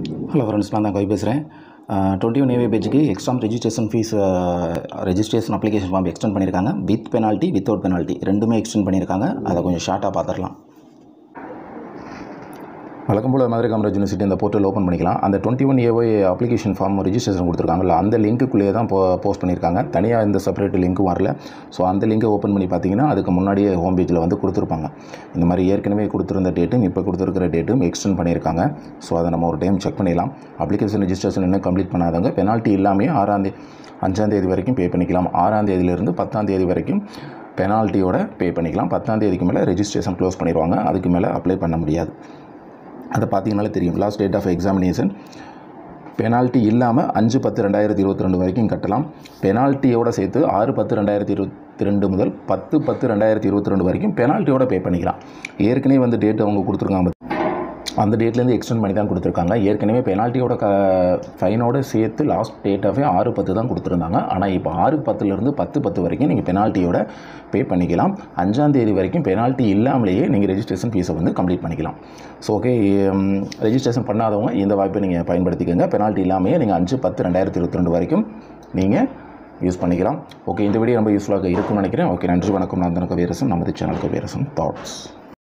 hello friends நான் தான் கவி பேசுகிறேன் டுவெண்ட்டி ஒன் ஏவி பேஜுக்கு exam registration fee registration application form extend பண்ணியிருக்காங்க வித் பெனால்ட்டி வித்தவுட் பெனால்ட்டி ரெண்டுமே எக்ஸ்டெண்ட் பண்ணியிருக்காங்க அதை கொஞ்சம் ஷார்ட்டாக பார்த்துடலாம் வழக்கம் போல் மதுரை காமராஜ் யூனிவர்சிட்டி அந்த போர்ட்டல் ஓப்பன் பண்ணிக்கலாம் அந்த twenty one AY application form registration கொடுத்துருக்காங்கல்ல அந்த லிங்க்குள்ளேயே தான் போ போஸ்ட் பண்ணியிருக்காங்க தனியாக இந்த செப்பரேட் லிங்க்கும் வரல ஸோ அந்த லிங்கை ஓப்பன் பண்ணி பார்த்தீங்கன்னா அதுக்கு முன்னாடியே ஹோம் பேஜில் வந்து கொடுத்துருப்பாங்க இந்த மாதிரி ஏற்கனவே கொடுத்துருந்த டேட்டும் இப்போ கொடுத்துருக்கிற டேட்டும் எக்ஸ்டெண்ட் பண்ணியிருக்காங்க ஸோ அதை நம்ம ஒரு டைம் செக் பண்ணிடலாம் அப்ளிகேஷன் ரெஜிஸ்ட்ரேஷன் இன்னும் கம்ப்ளீட் பண்ணாதவங்க பெனால்ட்டி இல்லாமல் ஆறாம் தேதி அஞ்சாம் தேதி வரைக்கும் பே பண்ணிக்கலாம் ஆறாம் தேதியிலிருந்து பத்தாம் தேதி வரைக்கும் பெனால்ட்டியோட பே பண்ணிக்கலாம் பத்தாம் தேதிக்கு மேலே ரெஜிஸ்ட்ரேஷன் க்ளோஸ் பண்ணிடுவாங்க அதுக்கு மேலே அப்ளை பண்ண முடியாது அதை பார்த்தீங்கனாலே தெரியும் last date of examination penalty இல்லாமல் அஞ்சு பத்து ரெண்டாயிரத்தி இருபத்தி ரெண்டு வரைக்கும் கட்டலாம் பெனால்ட்டியோட சேர்த்து ஆறு பத்து ரெண்டாயிரத்தி இருபத்தி ரெண்டு முதல் பத்து பத்து ரெண்டாயிரத்தி இருபத்தி ரெண்டு வரைக்கும் பெனால்ட்டியோட பே பண்ணிக்கலாம் ஏற்கனவே வந்து டேட் அவங்க கொடுத்துருக்காங்க அந்த டேட்லேருந்து எக்ஸ்டெண்ட் பண்ணி தான் கொடுத்துருக்காங்க ஏற்கனவே பெனால்ட்டியோட க ஃபைனோட சேர்த்து லாஸ்ட் டேட்டாகவே ஆறு பத்து தான் கொடுத்துருந்தாங்க ஆனால் இப்போ ஆறு பத்துலேருந்து பத்து பத்து வரைக்கும் நீங்கள் பெனால்ட்டியோட பே பண்ணிக்கலாம் அஞ்சாம் தேதி வரைக்கும் பெனால்ட்டி இல்லாமலேயே நீங்கள் ரெஜிஸ்ட்ரேஷன் ஃபீஸை வந்து கம்ப்ளீட் பண்ணிக்கலாம் ஸோ ஓகே ரெஜிஸ்ட்ரேஷன் பண்ணாதவங்க இந்த வாய்ப்பை நீங்கள் பயன்படுத்திக்கோங்க பெனால்ட்டி இல்லாமையே நீங்கள் அஞ்சு பத்து ரெண்டாயிரத்தி இருபத்தி ரெண்டு வரைக்கும் நீங்கள் யூஸ் பண்ணிக்கலாம் ஓகே இந்த வீடியோ ரொம்ப யூஸ்ஃபுல்லாக இருக்கும்னு நினைக்கிறேன் ஓகே நன்றி வணக்கம் நான் தான் கவியரசன் நமது சேனல் கவியரசன் தாட்ஸ்